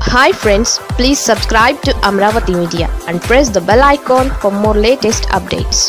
hi friends please subscribe to Amaravati media and press the bell icon for more latest updates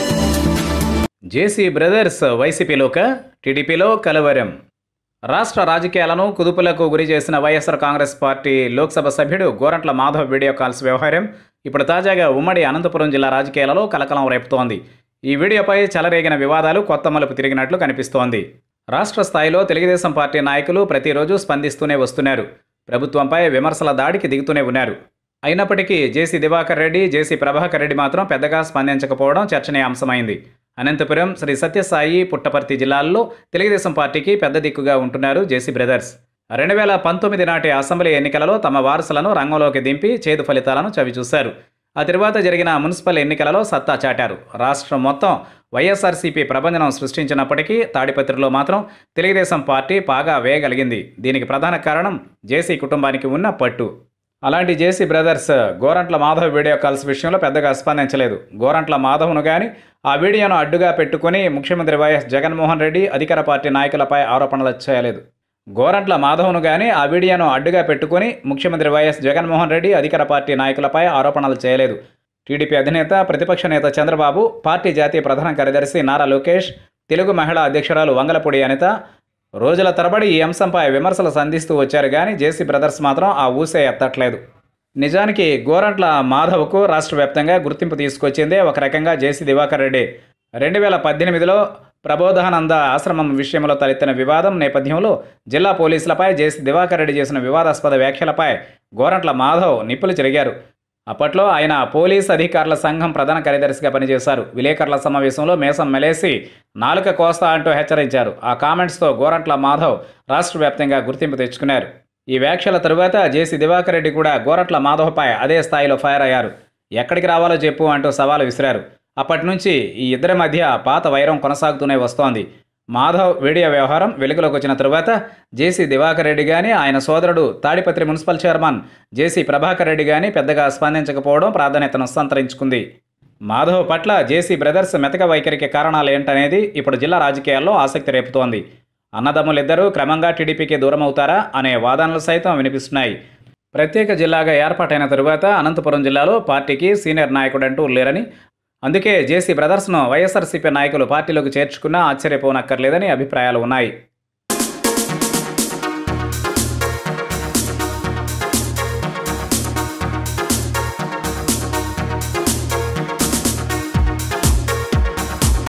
JC brothers వైసీపీలోక టీడీపీలో కలవరం రాష్ట్ర రాజకీయాలను కుదుపులకు గురి చేసిన వైఎస్ఆర్ కాంగ్రెస్ పార్టీ లోక్సభ సభ్యుడు గోరంట్ల మాధవ్ వీడియో కాల్స్ వ్యవహారం ఇప్పుడు తాజాగా ఉమ్మడి అనంతపురం జిల్లా రాజకీయాలలో కలకలం రేపుతోంది ఈ వీడియోపై చెలరేగిన వివాదాలు కొత్త మలుపు తిరిగినట్లు కనిపిస్తోంది రాష్ట్ర స్థాయిలో తెలుగుదేశం పార్టీ నాయకులు ప్రతిరోజు స్పందిస్తూనే వస్తున్నారు ప్రభుత్వంపై విమర్శల దాడికి దిగుతూనే ఉన్నారు అయినప్పటికీ జేసీ దివాకర్ రెడ్డి జేసీ ప్రభాకర్ రెడ్డి మాత్రం పెద్దగా స్పందించకపోవడం చర్చనీయాంశమైంది అనంతపురం శ్రీ సత్యసాయి పుట్టపర్తి జిల్లాల్లో తెలుగుదేశం పార్టీకి పెద్ద దిక్కుగా ఉంటున్నారు జేసీ బ్రదర్స్ రెండు వేల పంతొమ్మిది నాటి అసెంబ్లీ ఎన్నికలలో తమ వారసులను రంగంలోకి దింపి చేదు ఫలితాలను చవిచూశారు ఆ తర్వాత జరిగిన మున్సిపల్ ఎన్నికలలో సత్తా చాటారు రాష్ట్రం మొత్తం వైఎస్ఆర్సీపీ ప్రభంజనం సృష్టించినప్పటికీ తాడిపత్రిలో మాత్రం తెలుగుదేశం పార్టీ బాగా వేయగలిగింది దీనికి ప్రధాన కారణం జేసీ కుటుంబానికి ఉన్న పట్టు అలాంటి JC brothers Gorantla Madhav video calls విషయంలో పెద్దగా స్పందించలేదు గోరంట్ల మాధవ్ను కానీ ఆ వీడియోను అడ్డుగా పెట్టుకుని ముఖ్యమంత్రి వైఎస్ జగన్మోహన్ రెడ్డి అధికార పార్టీ నాయకులపై ఆరోపణలు చేయలేదు గోరంట్ల మాధవ్ను కానీ ఆ వీడియోను అడ్డుగా పెట్టుకుని ముఖ్యమంత్రి వైఎస్ జగన్మోహన్ రెడ్డి అధికార పార్టీ నాయకులపై ఆరోపణలు చేయలేదు టీడీపీ అధినేత ప్రతిపక్ష నేత చంద్రబాబు పార్టీ జాతీయ ప్రధాన కార్యదర్శి నారా లోకేష్ తెలుగు మహిళా అధ్యక్షురాలు వంగలపూడి అనిత రోజుల తరబడి ఈ అంశంపై విమర్శలు సంధిస్తూ వచ్చారు కానీ జేసీ బ్రదర్స్ మాత్రం ఆ ఊసే ఎత్తట్లేదు నిజానికి గోరంట్ల మాధవ్కు రాష్ట్ర వ్యాప్తంగా గుర్తింపు తీసుకొచ్చిందే ఒక రకంగా జేసీ దివాకర్ రెడ్డి రెండు వేల పద్దెనిమిదిలో ప్రబోధానంద ఆశ్రమం విషయంలో తలెత్తిన వివాదం నేపథ్యంలో జిల్లా పోలీసులపై జేసీ దివాకర్ రెడ్డి చేసిన వివాదాస్పద వ్యాఖ్యలపై గోరంట్ల మాధవ్ నిప్పులు చెరిగారు అప్పట్లో ఆయన పోలీస్ అధికారుల సంఘం ప్రధాన కార్యదర్శిగా పనిచేశారు విలేకరుల సమావేశంలో మేసం మెలేసి నాలుక కోస్తా అంటూ హెచ్చరించారు ఆ కామెంట్స్తో గోరంట్ల మాధవ్ రాష్ట్ర వ్యాప్తంగా గుర్తింపు తెచ్చుకున్నారు ఈ వ్యాఖ్యల తరువాత జేసీ దివాకర్ రెడ్డి కూడా గోరంట్ల మాధవ్పై అదే స్థాయిలో ఫైర్ అయ్యారు ఎక్కడికి రావాలో చెప్పు అంటూ సవాలు విసిరారు అప్పటి నుంచి ఈ ఇద్దరి మధ్య పాత వైరం కొనసాగుతూనే వస్తోంది మాధవ్ వీడియో వ్యవహారం వెలుగులోకి వచ్చిన తరువాత జేసీ దివాకర్ రెడ్డి కానీ ఆయన సోదరుడు Tadipatri municipal chairman JC Prabhakar Reddy కానీ పెద్దగా స్పందించకపోవడం ప్రాధాన్యతను సంతరించుకుంది మాధవ్ పట్ల జేసీ బ్రదర్స్ మెతక వైఖరికి కారణాలు ఏంటనేది ఇప్పుడు జిల్లా రాజకీయాల్లో ఆసక్తి రేపుతోంది అన్నదమ్ములిద్దరూ క్రమంగా టీడీపీకి దూరం అవుతారా అనే వాదనలు సైతం వినిపిస్తున్నాయి ప్రత్యేక జిల్లాగా ఏర్పాటైన తరువాత అనంతపురం జిల్లాలో పార్టీకి సీనియర్ నాయకుడంటూ లేరని అందుకే జేసీ బ్రదర్స్ను వైఎస్ఆర్సీపీ నాయకులు పార్టీలోకి చేర్చుకున్నా ఆశ్చర్యపోనక్కర్లేదని అభిప్రాయాలు ఉన్నాయి